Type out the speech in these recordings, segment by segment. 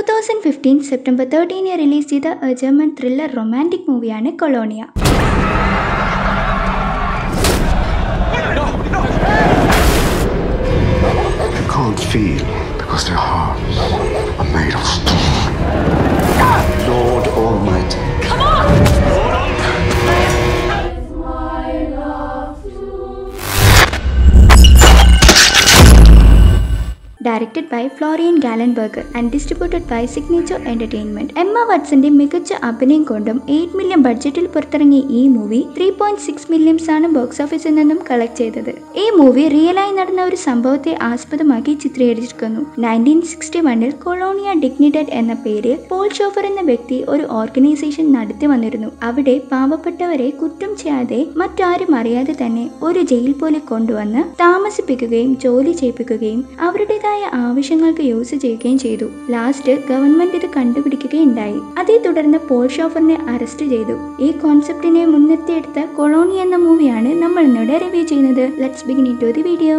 Thousand fifteen September thirteen release ചെയ്ത a German thriller romantic മൂവിയാണ് Colonia They can't feel because their hearts are made of stone. Lord Almighty. Directed by Florian Gallenberger and distributed by Signature Entertainment Emma വട്സന്റെ മികച്ച അഭിനയം കൊണ്ടും eight million ബഡ്ജറ്റിൽ പുറത്തിറങ്ങിയ ഈ movie three point six millions ആണ് ബോക്സ് ഓഫീസിൽ നിന്നും കളക്ട് ചെയ്തത് ഈ മൂവി റിയലായി നടന്ന ഒരു സംഭവത്തെ ആസ്പദമാക്കി ചിത്രീകരിച്ചിരിക്കുന്നു നയൻറ്റീൻ സിക്സ്റ്റി വണ്ണിൽ കൊളോണിയ ഡിഗ്നിറ്റഡ് എന്ന പേരിൽ പോൾ ഷോഫർ എന്ന വ്യക്തി ഒരു ഓർഗനൈസേഷൻ നടത്തി വന്നിരുന്നു അവിടെ പാവപ്പെട്ടവരെ കുറ്റം ചെയ്യാതെ മറ്റാരും അറിയാതെ തന്നെ ഒരു ജയിൽ പോലെ കൊണ്ടുവന്ന് താമസിപ്പിക്കുകയും ജോലി ചെയ്യിപ്പിക്കുകയും അവരുടേതായ ആവശ്യങ്ങൾക്ക് യൂസ് ചെയ്യുകയും ചെയ്തു ലാസ്റ്റ് ഗവൺമെന്റ് ഇത് കണ്ടുപിടിക്കുകയുണ്ടായി അതേ തുടർന്ന് പോൾ ഷോഫറിനെ അറസ്റ്റ് ചെയ്തു ഈ കോൺസെപ്റ്റിനെ മുൻനിർത്തിയെടുത്ത കൊളോണി എന്ന മൂവിയാണ് നമ്മൾ ഇന്നിവിടെ റിവ്യൂ ചെയ്യുന്നത് let's begin to the video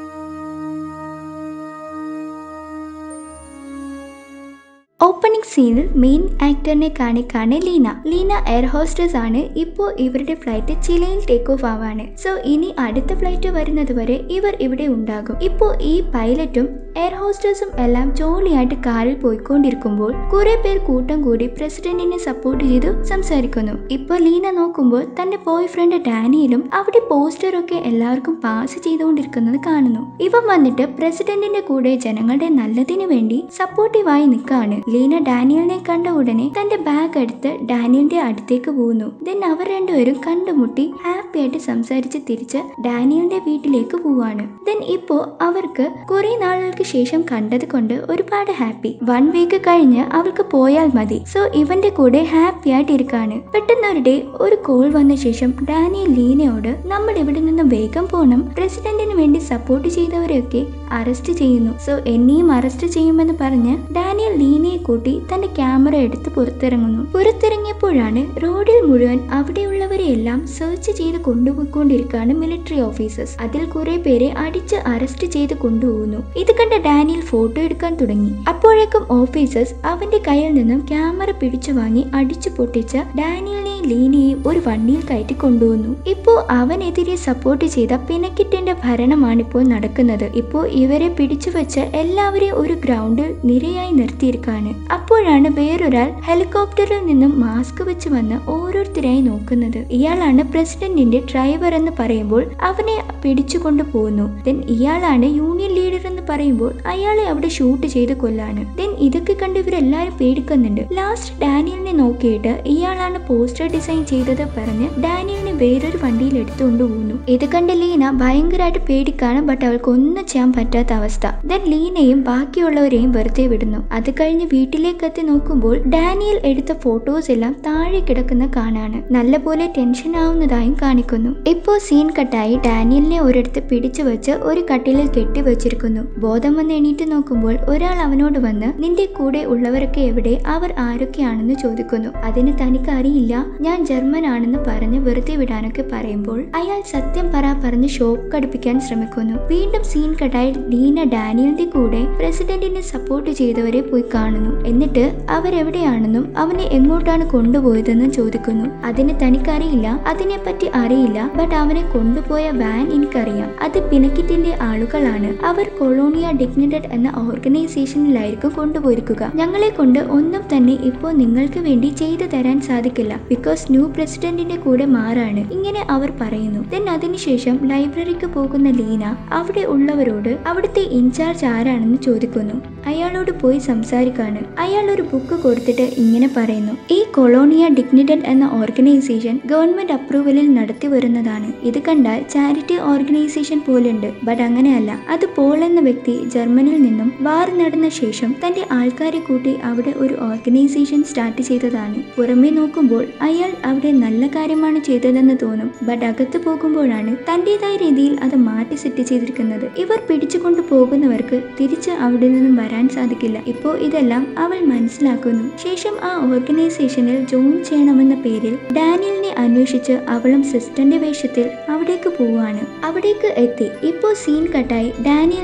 opening സീനിൽ മെയിൻ ആക്ടറിനെ കാണിക്കാണ് ലീന ലീന എയർ ഹോസ്റ്റസ് ആണ് ഇപ്പോൾ ഇവരുടെ ഫ്ലൈറ്റ് ചിലയിൽ ടേക്ക് ഓഫ് ആവാണ് സോ ഇനി അടുത്ത ഫ്ലൈറ്റ് വരുന്നത് വരെ ഇവർ ഇവിടെ ഉണ്ടാകും ഇപ്പോൾ ഈ പൈലറ്റും എയർ ഹോസ്റ്റേഴ്സും എല്ലാം ജോളിയായിട്ട് കാറിൽ പോയിക്കൊണ്ടിരിക്കുമ്പോൾ കുറെ പേർ കൂട്ടം കൂടി പ്രസിഡന്റിനെ സപ്പോർട്ട് ചെയ്തു സംസാരിക്കുന്നു ഇപ്പൊ ലീന നോക്കുമ്പോൾ തന്റെ ബോയ് ഫ്രണ്ട് ഡാനിയിലും അവിടെ പോസ്റ്റർ ഒക്കെ എല്ലാവർക്കും പാസ് ചെയ്തുകൊണ്ടിരിക്കുന്നത് കാണുന്നു ഇവൻ വന്നിട്ട് പ്രസിഡന്റിന്റെ കൂടെ ജനങ്ങളുടെ നല്ലതിനു വേണ്ടി സപ്പോർട്ടീവായി നിൽക്കാണ് ലീന ഡാനിയലിനെ കണ്ട ഉടനെ തന്റെ ബാഗ് എടുത്ത് ഡാനിയലിന്റെ അടുത്തേക്ക് പോകുന്നു ദെൻ അവർ രണ്ടുപേരും കണ്ടുമുട്ടി ഹാപ്പി ആയിട്ട് സംസാരിച്ച് തിരിച്ച് ഡാനിയലിന്റെ വീട്ടിലേക്ക് പോവാണ് ദെൻ ഇപ്പോ അവർക്ക് കുറെ നാളുകൾക്ക് ശേഷം കണ്ടത് കൊണ്ട് ഒരുപാട് ഹാപ്പി വൺ വീക്ക് കഴിഞ്ഞ് അവൾക്ക് പോയാൽ മതി സോ ഇവന്റെ കൂടെ ഹാപ്പി ആയിട്ട് ഇരിക്കാണ് പെട്ടെന്ന് ഒരു ഡേ ഒരു കോൾ വന്ന ശേഷം ഡാനിയൽ ലീനയോട് നമ്മൾ ഇവിടെ നിന്ന് വേഗം പോകണം പ്രസിഡന്റിന് വേണ്ടി സപ്പോർട്ട് ചെയ്തവരെയൊക്കെ അറസ്റ്റ് ചെയ്യുന്നു സോ എന്നെയും അറസ്റ്റ് ചെയ്യുമെന്ന് പറഞ്ഞ് ഡാനിയൽ ലീനയെ കൂട്ടി തന്റെ ക്യാമറ എടുത്ത് പുറത്തിറങ്ങുന്നു പുറത്തിറങ്ങിയപ്പോഴാണ് റോഡിൽ മുഴുവൻ അവിടെയുള്ളവരെ എല്ലാം സെർച്ച് ചെയ്ത് കൊണ്ടുപോയിക്കൊണ്ടിരിക്കുകയാണ് മിലിറ്ററി ഓഫീസേഴ്സ് അതിൽ കുറെ പേരെ അടിച്ച് അറസ്റ്റ് ചെയ്ത് കൊണ്ടുപോകുന്നു ഇത് കണ്ട ഡാനിയൽ ഫോട്ടോ എടുക്കാൻ തുടങ്ങി അപ്പോഴേക്കും ഓഫീസേഴ്സ് അവന്റെ കയ്യിൽ നിന്നും ക്യാമറ പിടിച്ചു വാങ്ങി അടിച്ചു പൊട്ടിച്ച ഡാനിയലിനെയും ലീനയെയും ഒരു വണ്ടിയിൽ കയറ്റി കൊണ്ടുവന്നു ഇപ്പോ അവനെതിരെ സപ്പോർട്ട് ചെയ്ത പിനക്കിറ്റിന്റെ ഭരണമാണ് ഇപ്പോൾ നടക്കുന്നത് ഇപ്പോ ഇവരെ പിടിച്ചു വെച്ച് എല്ലാവരെയും ഒരു ഗ്രൗണ്ടിൽ നിരയായി നിർത്തിയിരിക്കാണ് അപ്പോഴാണ് വേറൊരാൾ ഹെലികോപ്റ്ററിൽ നിന്നും മാസ്ക് വെച്ച് വന്ന് ഓരോരുത്തരായി നോക്കുന്നത് ഇയാളാണ് പ്രസിഡന്റിന്റെ ഡ്രൈവർ എന്ന് പറയുമ്പോൾ അവനെ പിടിച്ചുകൊണ്ട് പോകുന്നു ദെൻ ഇയാളാണ് യൂണിയൻ ലീഡർ എന്ന് പറയുമ്പോൾ അയാളെ അവിടെ ഷൂട്ട് ചെയ്ത് കൊല്ലാണ് ദെൻ ഇതൊക്കെ കണ്ട് ഇവരെല്ലാരും പേടിക്കുന്നുണ്ട് ലാസ്റ്റ് ഡാനിയലിനെ നോക്കിയിട്ട് ഇയാളാണ് പോസ്റ്റർ ഡിസൈൻ ചെയ്തത് പറഞ്ഞ് ഡാനിയലിനെ വേറൊരു വണ്ടിയിൽ എടുത്തുകൊണ്ട് പോകുന്നു ഇത് കണ്ട് ലീന ഭയങ്കരമായിട്ട് പേടിക്കാണ് ബട്ട് അവൾക്ക് ഒന്നും ചെയ്യാൻ പറ്റാത്ത അവസ്ഥ ദെൻ ലീനയും ബാക്കിയുള്ളവരെയും വെറുതെ വിടുന്നു അത് കഴിഞ്ഞ് വീട്ടിലേക്ക് എത്തി നോക്കുമ്പോൾ ഡാനിയൽ എടുത്ത ഫോട്ടോസ് എല്ലാം താഴെ കിടക്കുന്ന കാണാണ് നല്ലപോലെ ടെൻഷൻ ആവുന്നതായും കാണിക്കുന്നു ഇപ്പോ സീൻ കട്ടായി ഡാനിയലിനെ ഒരിടത്ത് പിടിച്ചു വെച്ച് ഒരു കട്ടിലിൽ കെട്ടി വെച്ചിരിക്കുന്നു ബോധം വന്ന് എണീറ്റ് നോക്കുമ്പോൾ ഒരാൾ അവനോട് വന്ന് നിന്റെ കൂടെ ഉള്ളവരൊക്കെ എവിടെ അവർ ആരൊക്കെയാണെന്ന് ചോദിക്കുന്നു അതിന് തനിക്ക് അറിയില്ല ഞാൻ ജർമ്മൻ ആണെന്ന് പറഞ്ഞ് വെറുതെ വിടാനൊക്കെ പറയുമ്പോൾ അയാൾ സത്യം പറ പറഞ്ഞ് ഷോക്ക് കടുപ്പിക്കാൻ ശ്രമിക്കുന്നു വീണ്ടും സീൻ കട്ടായി ലീന ഡാനിയലിന്റെ കൂടെ പ്രസിഡന്റിനെ സപ്പോർട്ട് ചെയ്തവരെ പോയി കാണുന്നു എന്നിട്ട് അവരെവിടെയാണെന്നും അവനെ എങ്ങോട്ടാണ് കൊണ്ടുപോയതെന്നും ചോദിക്കുന്നു അതിന് തനിക്കറിയില്ല അതിനെപ്പറ്റി അറിയില്ല ബട്ട് അവനെ കൊണ്ടുപോയ വാൻ എനിക്കറിയാം അത് പിനക്കിറ്റിന്റെ ആളുകളാണ് അവർ കൊളോണിയ ഡിഗ്നിറ്റഡ് എന്ന ഓർഗനൈസേഷനിലായിരിക്കും കൊണ്ടുപോയിരിക്കുക ഞങ്ങളെ കൊണ്ട് ഒന്നും തന്നെ ഇപ്പോൾ നിങ്ങൾക്ക് വേണ്ടി ചെയ്തു തരാൻ സാധിക്കില്ല ബിക്കോസ് ന്യൂ പ്രസിഡന്റിന്റെ കൂടെ മാറാണ് ഇങ്ങനെ അവർ പറയുന്നു ദെൻ അതിനുശേഷം ലൈബ്രറിക്ക് പോകുന്ന ലീന അവിടെ ഉള്ളവരോട് അവിടുത്തെ ഇൻചാർജ് ആരാണെന്ന് ചോദിക്കുന്നു അയാളോട് പോയി സംസാരിക്കാണ് അയാൾ ഒരു ബുക്ക് കൊടുത്തിട്ട് ഇങ്ങനെ പറയുന്നു ഈ കൊളോണിയ ഡിഗ്നിറ്റഡ് എന്ന ഓർഗനൈസേഷൻ ഗവൺമെന്റ് അപ്രൂവലിൽ നടത്തി വരുന്നതാണ് ഇത് കണ്ടാൽ ചാരിറ്റി ഓർഗനൈസേഷൻ പോലുണ്ട് ബട്ട് അങ്ങനെയല്ല അത് പോൾ എന്ന വ്യക്തി ജർമ്മനിയിൽ നിന്നും വാർ നടന്ന ശേഷം തന്റെ ആൾക്കാരെ കൂട്ടി അവിടെ ഒരു ഓർഗനൈസേഷൻ സ്റ്റാർട്ട് ചെയ്തതാണ് പുറമേ നോക്കുമ്പോൾ അയാൾ അവിടെ നല്ല കാര്യമാണ് ചെയ്തതെന്ന് തോന്നും ബട്ട് അകത്ത് പോകുമ്പോഴാണ് തന്റേതായ രീതിയിൽ അത് മാറ്റി സെറ്റ് ചെയ്തിരിക്കുന്നത് ഇവർ പിടിച്ചുകൊണ്ട് പോകുന്നവർക്ക് തിരിച്ച് അവിടെ നിന്നും വരാൻ സാധിക്കില്ല ഇപ്പോൾ ഇതെല്ലാം അവൾ മനസ്സിലാക്കുന്നു ശേഷം ആ ഓർഗനൈസേഷനിൽ ജോയിൻ ചെയ്യണമെന്ന പേരിൽ ഡാനിയലിനെ അന്വേഷിച്ച് അവളും സിസ്റ്ററിന്റെ വേഷത്തിൽ അവിടേക്ക് പോവാണ് അവിടേക്ക് എത്തി ഇപ്പോൾ സീൻ കട്ടായി ഡാനിയലിനെ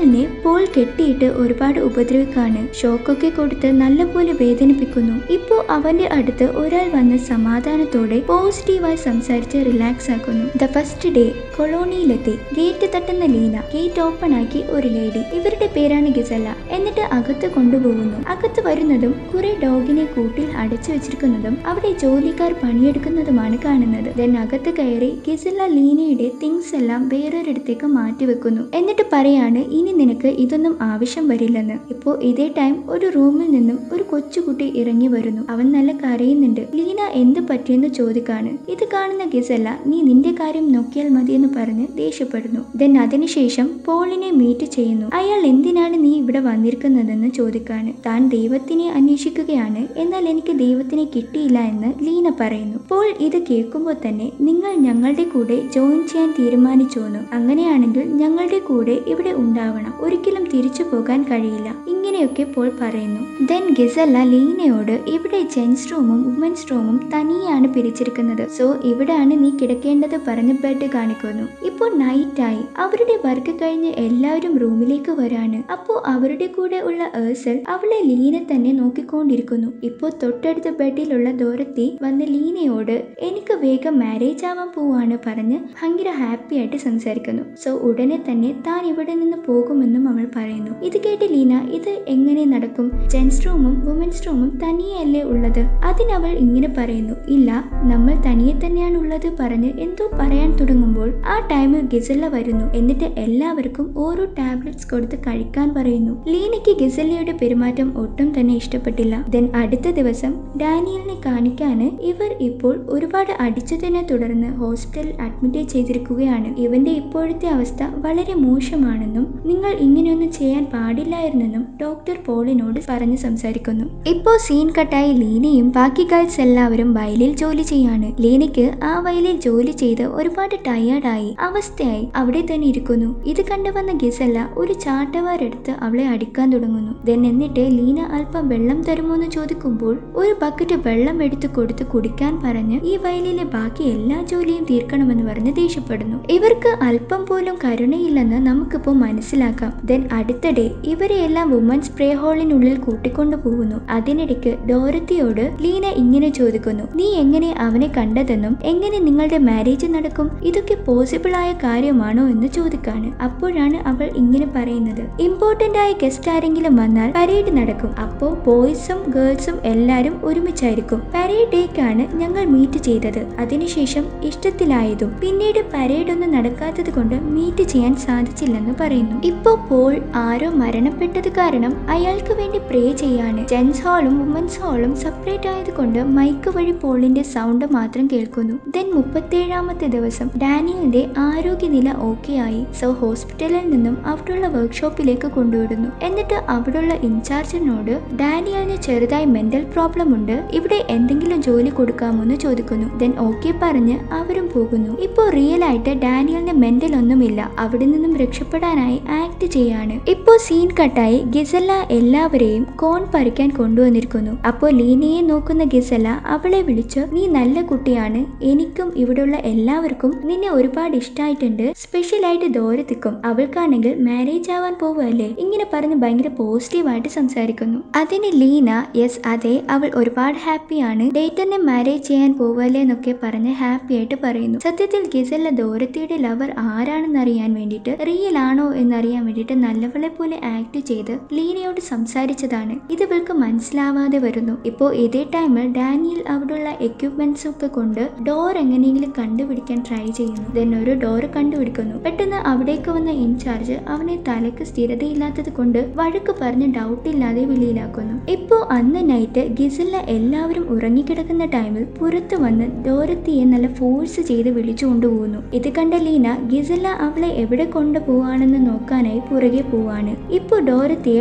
പോൾ കെട്ടിയിട്ട് ഒരുപാട് ഉപദ്രവിക്കാണ് ഷോക്കൊക്കെ കൊടുത്ത് നല്ലപോലെ വേദനിപ്പിക്കുന്നു ഇപ്പോ അവന്റെ അടുത്ത് ഒരാൾ വന്ന് സമാധാനത്തോടെ പോസിറ്റീവായി സംസാരിച്ച് റിലാക്സ് ആക്കുന്നു ദ ഫസ്റ്റ് ഡേ കൊളോണിയിലെത്തി ഗേറ്റ് തട്ടുന്ന ലീന ഗേറ്റ് ഓപ്പൺ ആക്കി ഒരു ലേഡി ഇവരുടെ പേരാണ് ഗിസല എന്നിട്ട് അകത്ത് കൊണ്ടുപോകുന്നു അകത്ത് വരുന്നതും കുറെ ഡോഗിനെ കൂട്ടിൽ അടച്ചു വെച്ചിരിക്കുന്നതും അവിടെ ജോലിക്കാർ പണിയെടുക്കുന്നതുമാണ് കാണുന്നത് ദെൻ അകത്ത് കയറി ഗിസല ലീനയുടെ തിങ്സ് എല്ലാം വേറൊരിടത്തേക്ക് മാറ്റി വെക്കുന്നു എന്നിട്ട് പറയാണ് ഇനി നിനക്ക് ഇതൊന്നും ആവശ്യം വരില്ലെന്ന് ഇപ്പോ ഇതേ ടൈം ഒരു റൂമിൽ നിന്നും ഒരു കൊച്ചുകുട്ടി ഇറങ്ങി വരുന്നു അവൻ നല്ല കരയുന്നുണ്ട് ലീന എന്ത് പറ്റിയെന്ന് ചോദിക്കാണ് ഇത് കാണുന്ന ഗിസല നീ നിന്റെ കാര്യം നോക്കിയാൽ മതിയെന്ന് പറഞ്ഞ് ദേഷ്യപ്പെടുന്നു ദെൻ അതിനുശേഷം പോളിനെ മീറ്റ് ചെയ്യുന്നു അയാൾ എന്തിനാണ് നീ ഇവിടെ വന്നിരിക്കുന്നതെന്ന് ചോദിക്കാണ് താൻ ദൈവത്തിനെ അന്വേഷിക്കുകയാണ് എന്നാൽ എനിക്ക് ദൈവത്തിനെ കിട്ടിയില്ല എന്ന് ലീന പറയുന്നു പോൾ ഇത് കേൾക്കുമ്പോൾ തന്നെ നിങ്ങൾ ഞങ്ങളുടെ കൂടെ ജോയിൻ ചെയ്യാൻ തീരുമാനിച്ചോന്നു അങ്ങനെയാണെങ്കിൽ ഞങ്ങളുടെ കൂടെ ഇവിടെ ഉണ്ടാവണം ഒരിക്കലും തിരിച്ചു പോകാൻ കഴിയില്ല ഇങ്ങനെയൊക്കെ പോൾ പറയുന്നു ദെൻ ഗിസല്ല ലീനയോട് ഇവിടെ ജെൻസ് റൂമും വുമൻസ് റൂമും തനിയാണ് പിരിച്ചിരിക്കുന്നത് സോ ഇവിടെയാണ് നീ കിടക്കേണ്ടത് പറഞ്ഞ് ബെഡ് കാണിക്കുന്നു ഇപ്പോൾ നൈറ്റ് ആയി അവരുടെ വർക്ക് കഴിഞ്ഞ് എല്ലാവരും റൂമിലേക്ക് വരാണ് അപ്പോ അവരുടെ കൂടെ ഉള്ള ഏഴ്സൽ അവളെ ലീന തന്നെ നോക്കിക്കൊണ്ടിരിക്കുന്നു ഇപ്പോൾ തൊട്ടടുത്ത ബെഡിലുള്ള ദോരത്തി വന്ന് ലീനയോട് എനിക്ക് വേഗം മാരേജ് ആവാൻ പോവാണ് പറഞ്ഞ് ഭയങ്കര ഹാപ്പി ആയിട്ട് സംസാരിക്കുന്നു സോ ഉടനെ തന്നെ താൻ ഇവിടെ നിന്ന് പോകുമെന്നും അവൾ പറയുന്നു ഇത് കേട്ട് ലീന ഇത് എങ്ങനെ നടക്കും ജെൻസ് റൂമും വുമൻസ് റൂമും തനിയല്ലേ ഉള്ളത് അതിനവൾ ഇങ്ങനെ പറയുന്നു ഇല്ല നമ്മൾ തനിയെ തന്നെയാണ് ഉള്ളത് പറഞ്ഞ് എന്തോ പറയാൻ തുടങ്ങുമ്പോൾ ആ ടൈമിൽ ഗിസല വരുന്നു എന്നിട്ട് എല്ലാവർക്കും ഓരോ ടാബ്ലറ്റ്സ് കൊടുത്ത് കഴിക്കാൻ പറയുന്നു ലീനയ്ക്ക് ഗിസലയുടെ പെരുമാറ്റം ഒട്ടും തന്നെ ഇഷ്ടപ്പെട്ടില്ല ദെൻ അടുത്ത ദിവസം ഡാനിയലിനെ കാണിക്കാന് ഇവർ ഇപ്പോൾ ഒരുപാട് അടിച്ചതിനെ തുടർന്ന് ഹോസ്പിറ്റലിൽ അഡ്മിറ്റ് ചെയ്തിരിക്കുകയാണ് ഇവന്റെ ഇപ്പോഴത്തെ അവസ്ഥ വളരെ മോശമാണെന്നും നിങ്ങൾ ഇങ്ങനെയൊന്നും ചെയ്യാൻ പാടില്ലായിരുന്നെന്നും ഡോക്ടർ പോളിനോട് പറഞ്ഞ് സംസാരിക്കുന്നു ഇപ്പോ സീൻ കട്ടായി ലീനയും ബാക്കി ഗേൾസ് എല്ലാവരും വയലിൽ ജോലി ചെയ്യാണ് ലീനയ്ക്ക് ആ വയലിൽ ജോലി ചെയ്ത് ഒരുപാട് ടയേർഡായി അവസ്ഥയായി അവിടെ തന്നെ ഇരിക്കുന്നു ഇത് കണ്ടുവന്ന ഗിസല്ല ഒരു ചാട്ടവാരെടുത്ത് അവളെ അടിക്കാൻ തുടങ്ങുന്നു ദെൻ എന്നിട്ട് ലീന അല്പം വെള്ളം തരുമോ എന്ന് ചോദിക്കുമ്പോൾ ഒരു ബക്കറ്റ് വെള്ളം എടുത്തു കൊടുത്ത് കുടിക്കാൻ പറഞ്ഞ് ഈ വയലിലെ ബാക്കി എല്ലാ ജോലിയും തീർക്കണമെന്ന് പറഞ്ഞ് ദേഷ്യപ്പെടുന്നു ഇവർക്ക് അല്പം പോലും കരുണയില്ലെന്ന് നമുക്കിപ്പോൾ മനസ്സിലാക്കാം ദെൻ അടുത്ത ഡേ ഇവരെ എല്ലാം വുമൻസ് പ്രേ ഹാളിനുള്ളിൽ കൂട്ടിക്കൊണ്ടു പോകുന്നു അതിനിടയ്ക്ക് ഡോരത്തിയോട് ലീന ഇങ്ങനെ ചോദിക്കുന്നു നീ എങ്ങനെ അവനെ കണ്ടതെന്നും എങ്ങനെ നിങ്ങളുടെ മാരേജ് നടക്കും ഇതൊക്കെ പോസിബിൾ ആയ കാര്യമാണോ എന്ന് ചോദിക്കാണ് അപ്പോഴാണ് അവൾ ഇങ്ങനെ പറയുന്നത് ഇമ്പോർട്ടന്റ് ആയ ഗസ്റ്റ് ആരെങ്കിലും വന്നാൽ പരേഡ് നടക്കും അപ്പോ ബോയ്സും ഗേൾസും എല്ലാരും ഒരുമിച്ചായിരിക്കും പരേഡ് ഡേക്കാണ് ഞങ്ങൾ മീറ്റ് ചെയ്തത് അതിനുശേഷം ഇഷ്ടത്തിലായതും പിന്നീട് പരേഡ് ഒന്നും നടക്കാത്തത് കൊണ്ട് മീറ്റ് ചെയ്യാൻ സാധിച്ചില്ലെന്ന് പറയുന്നു ഇപ്പോ പോൾ ആരോ മരണപ്പെട്ടത് കാരണം അയാൾക്ക് വേണ്ടി പ്രേ ചെയ്യാണ് ജെൻസ് ഹാളും വുമൻസ് ഹാളും സെപ്പറേറ്റ് ആയതുകൊണ്ട് മൈക്ക് വഴി പോളിന്റെ സൗണ്ട് മാത്രം കേൾക്കുന്നു ദെൻ മുപ്പത്തേഴാമത്തെ ദിവസം ഡാനിയലിന്റെ ആരോഗ്യനില ഓക്കെ ആയി സോ ഹോസ്പിറ്റലിൽ നിന്നും അവിടെയുള്ള വർക്ക്ഷോപ്പിലേക്ക് കൊണ്ടുവിടുന്നു എന്നിട്ട് അവിടെയുള്ള ഇൻചാർജിനോട് ഡാനിയലിന് ചെറുതായി മെന്റൽ പ്രോബ്ലം ഉണ്ട് ഇവിടെ എന്തെങ്കിലും ജോലി കൊടുക്കാമോ എന്ന് ചോദിക്കുന്നു ദെൻ ഓക്കെ പറഞ്ഞ് അവരും പോകുന്നു ഇപ്പോൾ റിയൽ ആയിട്ട് ഡാനിയലിന് മെന്റൽ ഒന്നുമില്ല അവിടെ നിന്നും രക്ഷപ്പെടാനായി ആക്ട് ചെയ്യാണ് ഇപ്പോൾ സീൻ കട്ടായി ഗിസല എല്ലാവരെയും കോൺ പറിക്കാൻ കൊണ്ടുവന്നിരിക്കുന്നു അപ്പോൾ ലീനയെ നോക്കുന്ന ഗിസല അവളെ വിളിച്ച് നീ നല്ല കുട്ടിയാണ് എനിക്കും ഇവിടെയുള്ള എല്ലാവർക്കും നിന്നെ ഒരുപാട് ഇഷ്ടമായിട്ടുണ്ട് സ്പെഷ്യൽ ആയിട്ട് ദോരത്തിക്കും അവൾക്കാണെങ്കിൽ മാരേജ് ആവാൻ പോവുകയല്ലേ ഇങ്ങനെ പറഞ്ഞ് ഭയങ്കര പോസിറ്റീവായിട്ട് സംസാരിക്കുന്നു അതിന് ലീന യെസ് അതെ അവൾ ഒരുപാട് ഹാപ്പിയാണ് ഡേറ്ററിനെ മാരേജ് ചെയ്യാൻ പോവല്ലേ എന്നൊക്കെ പറഞ്ഞ് ഹാപ്പി ആയിട്ട് പറയുന്നു സത്യത്തിൽ ഗിസല ദോരത്തിയുടെ ലവർ ആരാണെന്ന് അറിയാൻ വേണ്ടിയിട്ട് റിയൽ ആണോ എന്നറിയാൻ വേണ്ടിയിട്ട് നല്ലവളെ പോലെ ആക്ട് ചെയ്ത് ലീനയോട് സംസാരിച്ചതാണ് ഇത് ഇവൾക്ക് മനസ്സിലാവാതെ വരുന്നു ഇപ്പോൾ ഇതേ ടൈമിൽ ഡാനിയൽ അവിടെയുള്ള എക്യുപ്മെന്റ്സ് ഒക്കെ കൊണ്ട് ഡോർ എങ്ങനെയെങ്കിലും കണ്ടുപിടിക്കാൻ ട്രൈ ചെയ്യുന്നു ദെൻ ഒരു ഡോർ കണ്ടുപിടിക്കുന്നു പെട്ടെന്ന് അവിടേക്ക് വന്ന ഇൻചാർജ് അവനെ തലക്ക് സ്ഥിരതയില്ലാത്തത് കൊണ്ട് വഴക്ക് പറഞ്ഞ് ഡൗട്ട് ഇല്ലാതെ വെളിയിലാക്കുന്നു ഇപ്പോൾ അന്ന് നൈറ്റ് ഗിസല്ല എല്ലാവരും ഉറങ്ങിക്കിടക്കുന്ന ടൈമിൽ പുറത്തു വന്ന് ഡോരത്തിയെ നല്ല ഫോഴ്സ് ചെയ്ത് വിളിച്ചു കൊണ്ടുപോകുന്നു ഇത് കണ്ട ലീന ഗിസല്ല അവളെ എവിടെ കൊണ്ടുപോവാണെന്ന് നോക്കാനായി പുറകെ പോവാണ് ഇപ്പോൾ ഡോരത്തിയെ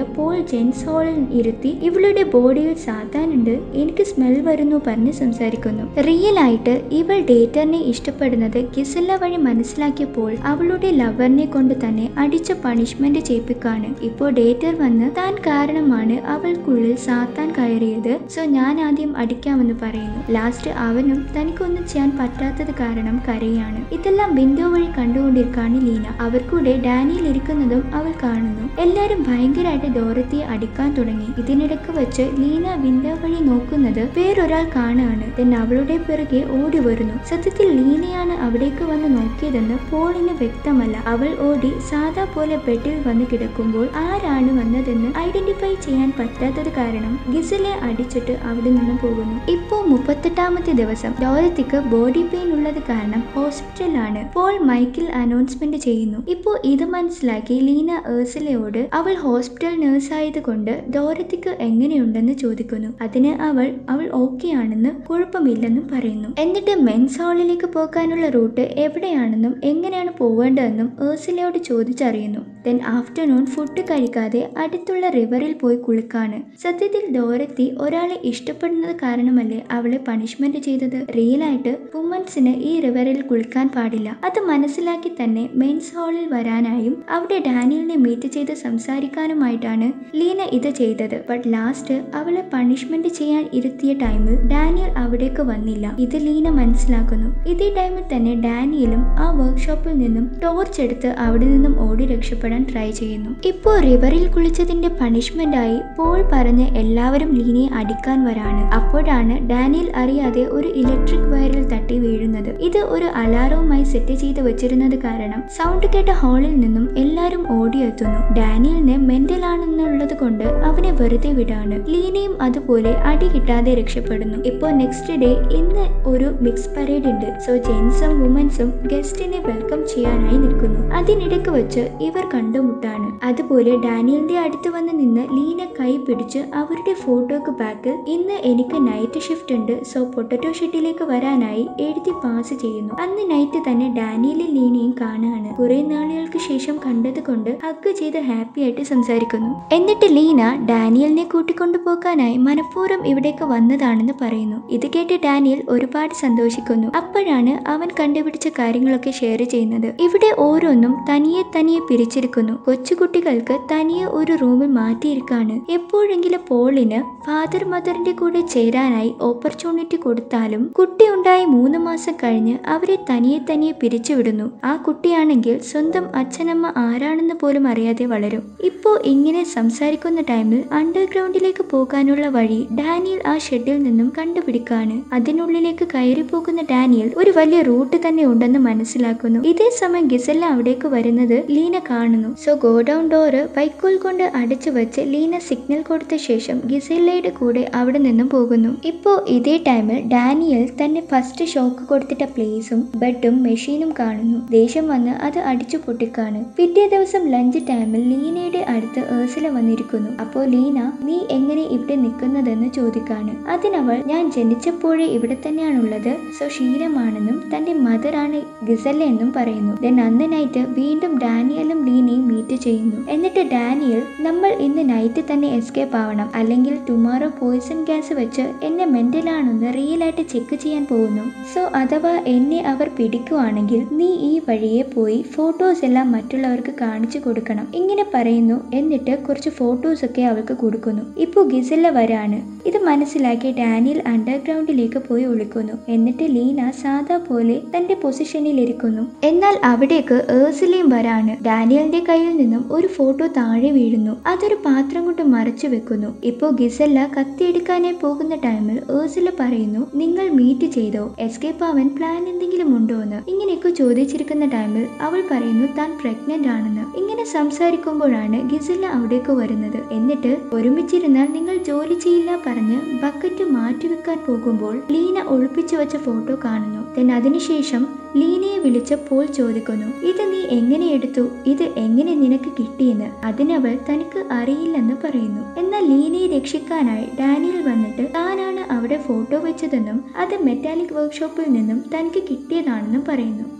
പോൾ ജെൻസ് ഹാളിൽ ഇരുത്തി ഇവളുടെ ബോഡിയിൽ സാത്താനുണ്ട് എനിക്ക് സ്മെൽ വരുന്നു പറഞ്ഞ് സംസാരിക്കുന്നു റിയൽ ആയിട്ട് ഇവൾ ഡേറ്ററിനെ ഇഷ്ടപ്പെടുന്നത് ഗിസല്ല വഴി മനസ്സിലാക്കിയപ്പോൾ അവളുടെ ലവറിനെ കൊണ്ട് തന്നെ അടിച്ച പണിഷ്മെന്റ് ചെയ്യിപ്പിക്കാണ് ഇപ്പോൾ ഡേറ്റർ വന്ന് താൻ കാരണമാണ് അവൾക്കുള്ളിൽ സാത്താൻ കയറിയത് സോ ഞാൻ ആദ്യം അടിക്കാമെന്ന് പറയുന്നു ലാസ്റ്റ് അവനും തനിക്കൊന്നും ചെയ്യാൻ പറ്റാത്തത് കാരണം കരയാണ് ഇതെല്ലാം വിൻഡോ വഴി കണ്ടുകൊണ്ടിരിക്കാണ് ലീന അവർക്കൂടെ ഡാനിയിൽ ഇരിക്കുന്നതും അവൾ കാണുന്നു എല്ലാരും ഭയങ്കരമായിട്ട് ഡോറത്തിയെ അടിക്കാൻ തുടങ്ങി ഇതിനിടക്ക് വെച്ച് ലീന വിൻഡോ വഴി നോക്കുന്നത് വേറൊരാൾ കാണുകയാണ് then അവളുടെ പിറകെ ഓടി വരുന്നു സത്യത്തിൽ ലീനയാണ് അവിടേക്ക് വന്ന് നോക്കിയതെന്ന് പോളിന് വ്യക്തമല്ല അവൾ ഓടി സാധാ പോലെ ബെഡിൽ വന്ന് കിടക്കുമ്പോൾ ആരാണ് വന്നതെന്ന് ഐഡന്റിഫൈ ചെയ്യാൻ പറ്റാത്തത് കാരണം ഗിസലെ അടിച്ചിട്ട് അവിടെ നിന്ന് പോകുന്നു ഇപ്പോ മുപ്പത്തെട്ടാമത്തെ ദിവസം ഡോരത്തിക്ക് ബോഡി പെയിൻ ഉള്ളത് കാരണം ഹോസ്പിറ്റലാണ് പോൾ മൈക്കിൽ അനൗൺസ്മെന്റ് ചെയ്യുന്നു ഇപ്പോ ഇത് മനസ്സിലാക്കി ലീന ഏഴ്സിലയോട് അവൾ ഹോസ്പിറ്റൽ നഴ്സ് ആയതുകൊണ്ട് ഡോരത്തിക്ക് എങ്ങനെയുണ്ടെന്ന് ചോദിക്കുന്നു അതിന് അവൾ അവൾ ഓക്കെ ആണെന്ന് കുഴപ്പമില്ലെന്നും പറയുന്നു എന്നിട്ട് മെൻസ് ഹാളിലേക്ക് പോകാനുള്ള റൂട്ട് എവിടെയാണെന്നും എങ്ങനെയാണ് പോവേണ്ടതെന്നും ഏഴ്സിലയോട് ചോദിച്ചറിയുന്നു ദെൻ ആഫ്റ്റർനൂൺ ഫുഡ് കഴിക്കാതെ അടുത്തുള്ള റിവറിൽ പോയി കുളിക്കാണ് സത്യത്തിൽ ഡോരത്തി ഒരാളെ ഇഷ്ടപ്പെടുന്നത് കാരണമല്ലേ അവളെ പണിഷ്മെന്റ് ചെയ്തത് റിയൽ ആയിട്ട് വുമൻസിന് ഈ റിവറിൽ കുളിക്കാൻ പാടില്ല അത് മനസ്സിലാക്കി തന്നെ മെൻസ് ഹാളിൽ വരാനായും അവിടെ ഡാനിയലിനെ മീറ്റ് ചെയ്ത് സംസാരിക്കാനുമായിട്ടാണ് ലീന ഇത് ചെയ്തത് ബട്ട് ലാസ്റ്റ് അവളെ പണിഷ്മെന്റ് ചെയ്യാൻ ഇരുത്തിയ ടൈമിൽ ഡാനിയൽ അവിടേക്ക് വന്നില്ല ഇത് ലീന മനസ്സിലാക്കുന്നു ഇതേ ടൈമിൽ തന്നെ ഡാനിയലും ആ വർക്ക്ഷോപ്പിൽ നിന്നും ടോർച്ച് എടുത്ത് അവിടെ നിന്നും ഓടി രക്ഷപ്പെടാൻ ട്രൈ ചെയ്യുന്നു ഇപ്പോൾ റിവറിൽ കുളിച്ചതിന്റെ പണിഷ്മെന്റ് ആയി പോൾ പറഞ്ഞ് എല്ലാവരും ലീനയെ അടിക്കാൻ വരാണ് അപ്പോഴാണ് ഡാനിയൽ അറിയാതെ ഒരു ഇലക്ട്രിക് വയറിൽ തട്ടി വീഴുന്നത് ഇത് ഒരു അലാറവുമായി സെറ്റ് ചെയ്ത് വെച്ചിരുന്നത് കാരണം സൗണ്ട് കേട്ട ഹാളിൽ നിന്നും എല്ലാവരും ഓടിയെത്തുന്നു ഡാനിയലിന് മെന്റൽ ആണെന്നുള്ളത് കൊണ്ട് അവനെ വെറുതെ വിടാണ് ലീനയും അതുപോലെ അടി കിട്ടാതെ രക്ഷപ്പെടുന്നു ഇപ്പോൾ നെക്സ്റ്റ് ഡേ ഇന്ന് ഒരു മിക്സ് പരേഡ് ഉണ്ട് സോ ജെൻസും വുമൻസും ഗസ്റ്റിനെ വെൽക്കം ചെയ്യാനായി നിൽക്കുന്നു അതിനിടയ്ക്ക് വെച്ച് ഇവർ കണ്ടുമുട്ടാണ് അതുപോലെ ഡാനിയലിന്റെ അടുത്ത് വന്ന് നിന്ന് ലീന കൈ പിടിച്ച് അവരുടെ ഫോട്ടോക്ക് ബാക്കിൽ ഇന്ന് എനിക്ക് നൈറ്റ് ഷിഫ്റ്റ് ഉണ്ട് സോ പൊട്ടറ്റോ ഷെഡിലേക്ക് വരാനായി എഴുതി പാസ് ചെയ്യുന്നു അന്ന് നൈറ്റ് തന്നെ ഡാനിയലും ലീനയും കാണുകയാണ് കുറെ നാളുകൾക്ക് ശേഷം കണ്ടത് കൊണ്ട് ഹഗ് ചെയ്ത് ഹാപ്പി ആയിട്ട് സംസാരിക്കുന്നു എന്നിട്ട് ലീന ഡാനിയലിനെ കൂട്ടിക്കൊണ്ടു പോകാനായി മനഃപൂർവ്വം ഇവിടേക്ക് വന്നതാണെന്ന് പറയുന്നു ഇത് കേട്ട് ഡാനിയൽ ഒരുപാട് സന്തോഷിക്കുന്നു അപ്പോഴാണ് അവൻ കണ്ടുപിടിച്ച കാര്യങ്ങളൊക്കെ ഷെയർ ചെയ്യുന്നത് ഇവിടെ ഓരോന്നും തനിയെ തനിയെ പിരിച്ചിരിക്കുന്നു കൊച്ചുകുട്ടികൾക്ക് തനിയെ ഒരു റൂമിൽ മാറ്റിയിരിക്കാണ് എപ്പോഴെങ്കിലും പോളിന് ഫാദർ മദറിന്റെ കൂടെ ചേരാനായി ഓപ്പർച്യൂണിറ്റി കൊടുത്താലും കുട്ടി ഉണ്ടായി മൂന്ന് മാസം കഴിഞ്ഞ് അവരെ തനിയെ തനിയെ പിരിച്ചുവിടുന്നു ആ കുട്ടിയാണെങ്കിൽ സ്വന്തം അച്ഛനമ്മ ആരാണെന്ന് പോലും അറിയാതെ വളരും ഇപ്പോ ഇങ്ങനെ സംസാരിക്കുന്ന ടൈമിൽ അണ്ടർഗ്രൗണ്ടിലേക്ക് പോകാനുള്ള വഴി ഡാനിയൽ ആ ഷെഡിൽ നിന്നും കണ്ടുപിടിക്കാണ് അതിനുള്ളിലേക്ക് കയറി പോകുന്ന ഡാനിയൽ ഒരു വലിയ റൂട്ട് തന്നെ ഉണ്ടെന്ന് മനസ്സിലാക്കുന്നു ഇതേ സമയം ഗിസല്ല അവിടേക്ക് വരുന്നത് ലീന കാണുന്നു സോ ഗോഡൌൺ ഡോറ് വൈക്കോൽ കൊണ്ട് അടച്ചു വെച്ച് ലീന സിഗ്നൽ കൊടുത്ത ശേഷം ഗിസല്ലയുടെ കൂടെ അവിടെ നിന്നും പോകുന്നു ഇപ്പോ ഇതേ ടൈമിൽ ഡാനിയൽ തന്നെ ഫസ്റ്റ് ഷോക്ക് കൊടുത്തിട്ട പ്ലേസും ബെഡും മെഷീനും കാണുന്നു ദേഷ്യം വന്ന് അത് അടിച്ചു പൊട്ടിക്കാണ് പിറ്റേ ദിവസം ലഞ്ച് ടൈമിൽ ലീനയുടെ അടുത്ത് ഏഴ്സില വന്നിരിക്കുന്നു അപ്പോൾ ലീന നീ എങ്ങനെ ഇവിടെ നിൽക്കുന്നതെന്ന് ചോദിക്കാണ് അതിനവൾ ഞാൻ ജനിച്ചപ്പോഴേ ഇവിടെ തന്നെയാണുള്ളത് സോ ശീലമാണെന്നും തന്റെ മദറാണ് ഗിസല്ല എന്നും പറയുന്നു ദെൻ അന്ന് നൈറ്റ് വീണ്ടും ഡാനിയലും ലീനയും മീറ്റ് ചെയ്യുന്നു എന്നിട്ട് ഡാനിയൽ നമ്മൾ ഇന്ന് നൈറ്റ് തന്നെ എസ്കേപ്പ് ആവണം അല്ലെങ്കിൽ ടുമാറോ പോയിസൺ ഗ്യാസ് വെച്ച് എന്നെ മെന്റൽ ആണെന്ന് റിയൽ ആയിട്ട് ചെക്ക് ചെയ്യാൻ പോകുന്നു സോ അഥവാ എന്നെ അവർ പിടിക്കുവാണെങ്കിൽ നീ ഈ വഴിയെ പോയി ഫോട്ടോസ് എല്ലാം മറ്റുള്ളവർക്ക് കാണിച്ചു കൊടുക്കണം ഇങ്ങനെ പറയുന്നു എന്നിട്ട് കുറച്ച് ഫോട്ടോസ് ഒക്കെ അവൾക്ക് കൊടുക്കുന്നു ഇപ്പൊ ഗിസല്ല വരാണ് ഇത് മനസ്സിലാക്കി ഡാനിയൽ അണ്ടർഗ്രൗണ്ടിലേക്ക് പോയി ഒളിക്കുന്നു എന്നിട്ട് ലീന സാധാ പോലെ തന്റെ പൊസിഷനിൽ ഇരിക്കുന്നു എന്നാൽ അവിടേക്ക് ഏഴ്സിലയും വരാണ് ഡാനിയലിന്റെ കയ്യിൽ നിന്നും ഒരു ഫോട്ടോ താഴെ വീഴുന്നു അതൊരു പാത്രം കൊണ്ട് മറച്ചു വെക്കുന്നു ഇപ്പോ ഗിസല്ല കത്തിയെടുക്കാനായി പോകുന്ന ടൈമിൽ ഏഴ്സില പറയുന്നു നിങ്ങൾ മീറ്റ് ചെയ്തോ എസ്കേപ്പ് ആവാൻ പ്ലാൻ എന്തെങ്കിലും ഉണ്ടോ എന്ന് ഇങ്ങനെയൊക്കെ ചോദിച്ചിരിക്കുന്ന ടൈമിൽ അവൾ പറയുന്നു താൻ പ്രഗ്നന്റ് ആണെന്ന് ഇങ്ങനെ സംസാരിക്കുമ്പോഴാണ് ഗിസല്ല അവിടേക്ക് വരുന്നത് എന്നിട്ട് ഒരുമിച്ചിരുന്നാൽ നിങ്ങൾ ജോലി ചെയ്യില്ല പറഞ്ഞ് ബക്കറ്റ് മാറ്റിവെക്കാൻ പോകുമ്പോൾ ലീന ഒളിപ്പിച്ചു വെച്ച ഫോട്ടോ കാണുന്നു then അതിനുശേഷം ലീനയെ വിളിച്ച് പോൾ ചോദിക്കുന്നു ഇത് നീ എങ്ങനെ എടുത്തു ഇത് എങ്ങനെ നിനക്ക് കിട്ടിയെന്ന് അതിനവൾ തനിക്ക് അറിയില്ലെന്ന് പറയുന്നു എന്നാൽ ലീനയെ രക്ഷിക്കാനായി ഡാനിയൽ വന്നിട്ട് താനാണ് അവിടെ ഫോട്ടോ വെച്ചതെന്നും അത് മെറ്റാലിക് വർക്ക്ഷോപ്പിൽ നിന്നും തനിക്ക് കിട്ടിയതാണെന്നും പറയുന്നു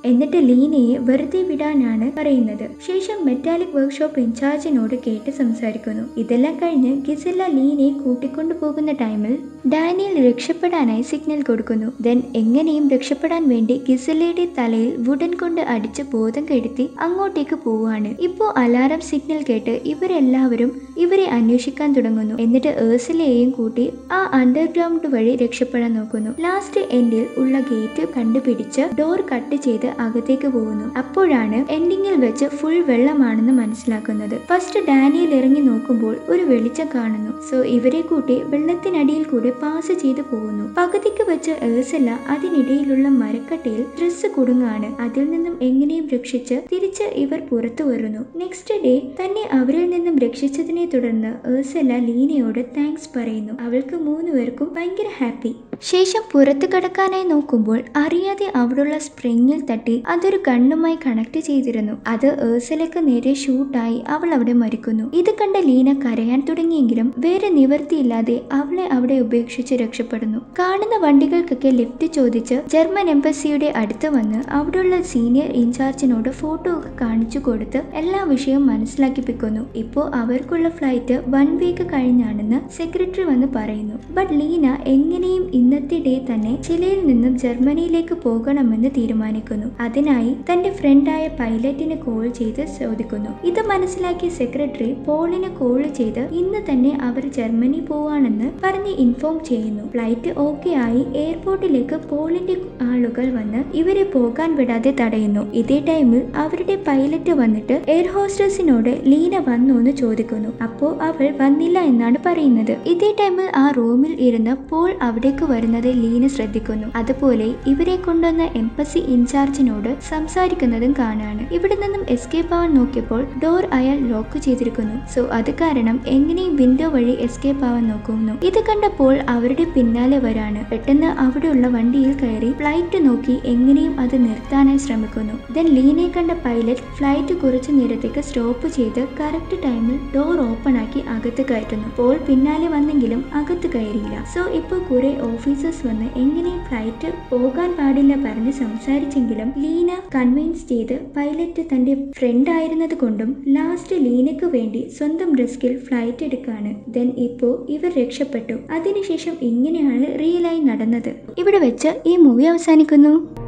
എന്നിട്ട് ലീനയെ വെറുതെ വിടാനാണ് പറയുന്നത് ശേഷം മെറ്റാലിക് വർക്ക്ഷോപ്പ് ഇൻചാർജിനോട് കേട്ട് സംസാരിക്കുന്നു ഇതെല്ലാം കഴിഞ്ഞ് ഗിസല്ല ലീനയെ കൂട്ടിക്കൊണ്ടു പോകുന്ന ടൈമിൽ ഡാനിയൽ രക്ഷപ്പെടാനായി സിഗ്നൽ കൊടുക്കുന്നു ദെൻ എങ്ങനെയും രക്ഷപ്പെടാൻ വേണ്ടി ഗിസല്ലയുടെ തലയിൽ വുഡൻ കൊണ്ട് അടിച്ച് ബോധം കെടുത്തി അങ്ങോട്ടേക്ക് പോവാണ് ഇപ്പോ അലാറം സിഗ്നൽ കേട്ട് ഇവരെല്ലാവരും ഇവരെ അന്വേഷിക്കാൻ തുടങ്ങുന്നു എന്നിട്ട് ഏഴ്സലയെയും കൂട്ടി ആ അണ്ടർഗ്രൗണ്ട് വഴി രക്ഷപ്പെടാൻ നോക്കുന്നു ലാസ്റ്റ് എൻഡിൽ ഉള്ള ഗേറ്റ് കണ്ടുപിടിച്ച് ഡോർ കട്ട് ചെയ്ത് അകത്തേക്ക് പോകുന്നു അപ്പോഴാണ് എൻഡിങ്ങിൽ വെച്ച് ഫുൾ വെള്ളമാണെന്ന് മനസ്സിലാക്കുന്നത് ഫസ്റ്റ് ഡാനിയൽ ഇറങ്ങി നോക്കുമ്പോൾ ഒരു വെളിച്ചം കാണുന്നു സോ ഇവരെ കൂട്ടി വെള്ളത്തിനടിയിൽ കൂടെ പാസ് ചെയ്ത് പോകുന്നു പകുതിക്ക് വെച്ച് ഏഴ്സല അതിനിടയിലുള്ള മരക്കട്ടയിൽ ഡ്രസ്സ് കുടുങ്ങാണ് അതിൽ നിന്നും എങ്ങനെയും രക്ഷിച്ച് തിരിച്ച് ഇവർ പുറത്തു വരുന്നു നെക്സ്റ്റ് ഡേ തന്നെ അവരിൽ നിന്നും രക്ഷിച്ചതിനെ തുടർന്ന് ഏഴ്സല ലീനയോട് താങ്ക്സ് പറയുന്നു അവൾക്ക് മൂന്ന് പേർക്കും ഭയങ്കര ഹാപ്പി ശേഷം പുറത്തു കടക്കാനായി നോക്കുമ്പോൾ അറിയാതെ അവിടുള്ള സ്പ്രിങ്ങിൽ തട്ടി അതൊരു ഗണ്ണുമായി കണക്ട് ചെയ്തിരുന്നു അത് ഏഴ്സലക്ക് നേരെ ഷൂട്ടായി അവൾ അവിടെ മരിക്കുന്നു ഇത് കണ്ട ലീന കരയാൻ തുടങ്ങിയെങ്കിലും വേറെ നിവർത്തിയില്ലാതെ അവളെ അവിടെ ഉപേക്ഷിച്ച് രക്ഷപ്പെടുന്നു കാണുന്ന വണ്ടികൾക്കൊക്കെ ലിഫ്റ്റ് ചോദിച്ച് ജർമ്മൻ എംബസിയുടെ അടുത്ത് വന്ന് അവിടെയുള്ള സീനിയർ ഇൻചാർജിനോട് ഫോട്ടോ ഒക്കെ കാണിച്ചു കൊടുത്ത് എല്ലാ വിഷയവും മനസ്സിലാക്കിപ്പിക്കുന്നു ഇപ്പോൾ അവർക്കുള്ള ഫ്ലൈറ്റ് വൺ വീക്ക് കഴിഞ്ഞാണെന്ന് സെക്രട്ടറി വന്ന് പറയുന്നു ബട്ട് ലീന എങ്ങനെയും ഇന്നത്തെ ഡേ തന്നെ ചിലയിൽ നിന്നും ജർമ്മനിയിലേക്ക് പോകണമെന്ന് തീരുമാനിക്കുന്നു അതിനായി തന്റെ ഫ്രണ്ടായ പൈലറ്റിന് കോൾ ചെയ്ത് ചോദിക്കുന്നു ഇത് മനസ്സിലാക്കിയ സെക്രട്ടറി പോളിന് കോൾ ചെയ്ത് ഇന്ന് തന്നെ അവർ ജർമ്മനി പോവാണെന്ന് പറഞ്ഞ് ഇൻഫോം ചെയ്യുന്നു ഫ്ലൈറ്റ് ഓക്കെ ആയി എയർപോർട്ടിലേക്ക് പോളിന്റെ ആളുകൾ വന്ന് ഇവരെ പോകാൻ വിടാതെ തടയുന്നു ഇതേ ടൈമിൽ അവരുടെ പൈലറ്റ് വന്നിട്ട് എയർ ഹോസ്റ്റസിനോട് ലീന വന്നു എന്ന് ചോദിക്കുന്നു അപ്പോ അവൾ വന്നില്ല എന്നാണ് പറയുന്നത് ഇതേ ടൈമിൽ ആ റൂമിൽ ഇരുന്ന് പോൾ അവിടേക്ക് വരുന്നത് ലീന ശ്രദ്ധിക്കുന്നു അതുപോലെ ഇവരെ കൊണ്ടുവന്ന എംബസി ഇൻചാർജിനോട് സംസാരിക്കുന്നതും കാണാണ് ഇവിടെ നിന്നും എസ്കേപ്പ് ആവാൻ നോക്കിയപ്പോൾ ഡോർ അയാൾ ലോക്ക് ചെയ്തിരിക്കുന്നു സോ അത് കാരണം എങ്ങനെയും വിൻഡോ വഴി എസ്കേപ്പ് ആവാൻ നോക്കുന്നു ഇത് കണ്ടപ്പോൾ അവരുടെ പിന്നാലെ വരാണ് പെട്ടെന്ന് അവിടെയുള്ള വണ്ടിയിൽ കയറി ഫ്ലൈറ്റ് നോക്കി എങ്ങനെയും അത് നിർത്താനായി ശ്രമിക്കുന്നു ദെൻ ലീനെ കണ്ട പൈലറ്റ് ഫ്ലൈറ്റ് കുറച്ചു നേരത്തേക്ക് സ്റ്റോപ്പ് ചെയ്ത് കറക്റ്റ് ടൈമിൽ ഡോർ ഓപ്പൺ ആക്കി അകത്ത് കയറ്റുന്നു പോൾ പിന്നാലെ വന്നെങ്കിലും അകത്ത് കയറിയില്ല സോ ഇപ്പോൾ കുറെ ഓഫീസേഴ്സ് വന്ന് എങ്ങനെയും ഫ്ലൈറ്റ് പോകാൻ പാടില്ല പറഞ്ഞ് സംസാരിച്ചെങ്കിലും ലീന കൺവിൻസ് ചെയ്ത് പൈലറ്റ് തന്റെ ഫ്രണ്ട് ആയിരുന്നത് കൊണ്ടും ലാസ്റ്റ് ലീനയ്ക്ക് വേണ്ടി സ്വന്തം റിസ്കിൽ ഫ്ലൈറ്റ് എടുക്കാണ് ദെൻ ഇപ്പോ ഇവർ രക്ഷപ്പെട്ടു അതിനുശേഷം ഇങ്ങനെയാണ് റിയലായി നടന്നത് ഇവിടെ വെച്ച് ഈ മൂവി അവസാനിക്കുന്നു